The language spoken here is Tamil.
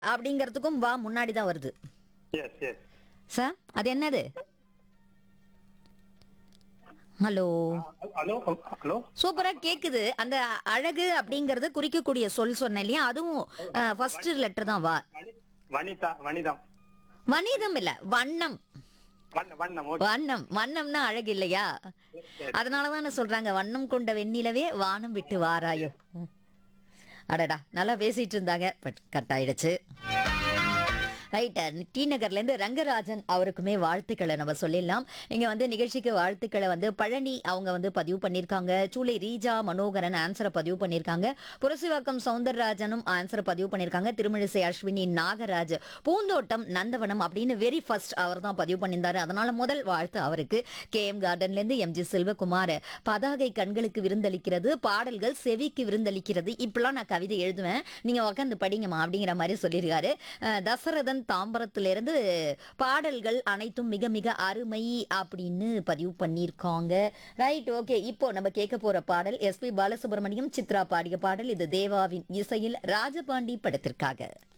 அப்படிங்கிறதுக்கும் வா முன்னாடி தான் வருது எஸ் எஸ் சார் அது என்னது ஹலோ ஹலோ ஹலோ சூப்பரா கேக்குது அந்த அழகு அப்படிங்கறது குறிக்கக்கூடிய சொல் சொன்னேன் இல்லையா அதுவும் ஃபர்ஸ்ட் லெட்டர் தான் வா வனி- வனிதா வனிதம் வணிதம் இல்ல வண்ணம் வண்ண வண்ணம் ஓகே வண்ணம் வண்ணம்னா அழகு இல்லையா அதனாலதான் சொல்றாங்க வண்ணம் கொண்ட வெண்ணிலவே வானம் விட்டு வாராயோ ம். அடடா நல்லா பேசிட்டு இருந்தாங்க பட் கட் ஆயிடுச்சு ரைட் டி நகர்ல இருந்து ரங்கராஜன் அவருக்குமே வாழ்த்துக்களை நம்ம சொல்லிடலாம் இங்க வந்து நிகழ்ச்சிக்கு வாழ்த்துக்களை வந்து பழனி அவங்க வந்து பதிவு பண்ணியிருக்காங்க சூளை ரீஜா மனோகரன் ஆன்சரை பதிவு பண்ணியிருக்காங்க புரசிவாக்கம் சவுந்தரராஜனும் ஆன்சரை பதிவு பண்ணியிருக்காங்க திருமிழிசை அஸ்வினி நாகராஜ் பூந்தோட்டம் நந்தவனம் அப்படின்னு வெரி ஃபர்ஸ்ட் அவர் தான் பதிவு பண்ணியிருந்தாரு அதனால முதல் வாழ்த்து அவருக்கு கே எம் கார்டன்ல இருந்து எம்ஜி செல்வகுமார் பதாகை கண்களுக்கு விருந்தளிக்கிறது பாடல்கள் செவிக்கு விருந்தளிக்கிறது இப்படிலாம் நான் கவிதை எழுதுவேன் நீங்க உட்காந்து படிங்கம்மா அப்படிங்கிற மாதிரி சொல்லியிருக்காரு அஹ் தசரதன் தாம்பரத்திலிருந்து பாடல்கள் அனைத்தும் மிக மிக அருமை அப்படின்னு பதிவு பண்ணியிருக்காங்க ரைட் ஓகே இப்போ நம்ம கேட்க போற பாடல் எஸ்பி பாலசுப்ரமணியம் சித்ரா பாடிய பாடல் இது தேவாவின் இசையில் ராஜபாண்டி படத்திற்காக